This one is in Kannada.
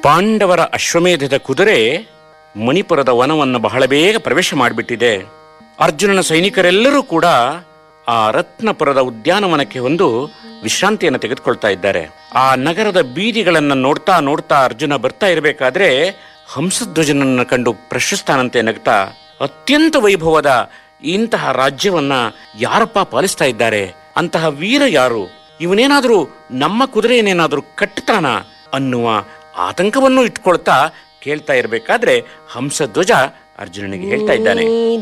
ಪಾಂಡವರ ಅಶ್ವಮೇಧದ ಕುದುರೆ ಮಣಿಪುರದ ವನವನ್ನು ಬಹಳ ಬೇಗ ಪ್ರವೇಶ ಮಾಡಿಬಿಟ್ಟಿದೆ ಅರ್ಜುನನ ಸೈನಿಕರೆಲ್ಲರೂ ಕೂಡ ಆ ರತ್ನಪುರದ ಉದ್ಯಾನವನಕ್ಕೆ ಒಂದು ವಿಶ್ರಾಂತಿಯನ್ನು ತೆಗೆದುಕೊಳ್ತಾ ಇದ್ದಾರೆ ಆ ನಗರದ ಬೀದಿಗಳನ್ನ ನೋಡ್ತಾ ನೋಡ್ತಾ ಅರ್ಜುನ ಬರ್ತಾ ಇರಬೇಕಾದ್ರೆ ಹಂಸಧ್ವಜನನ್ನ ಕಂಡು ಪ್ರಶಸ್ತಾನಂತೆ ನಗ್ತಾ ಅತ್ಯಂತ ವೈಭವದ ಇಂತಹ ರಾಜ್ಯವನ್ನ ಯಾರಪ್ಪ ಪಾಲಿಸ್ತಾ ಇದ್ದಾರೆ ಅಂತಹ ವೀರ ಯಾರು ಇವನೇನಾದ್ರೂ ನಮ್ಮ ಕುದುರೆಯನ್ನೇನಾದ್ರೂ ಕಟ್ಟತಾನ ಅನ್ನುವ ಆತಂಕವನ್ನು ಇಟ್ಕೊಳ್ತಾ ಕೇಳ್ತಾ ಇರಬೇಕಾದ್ರೆ ಹಂಸಧ್ವಜ ಅರ್ಜುನನಿಗೆ ಹೇಳ್ತಾ ಇದ್ದಾನೆ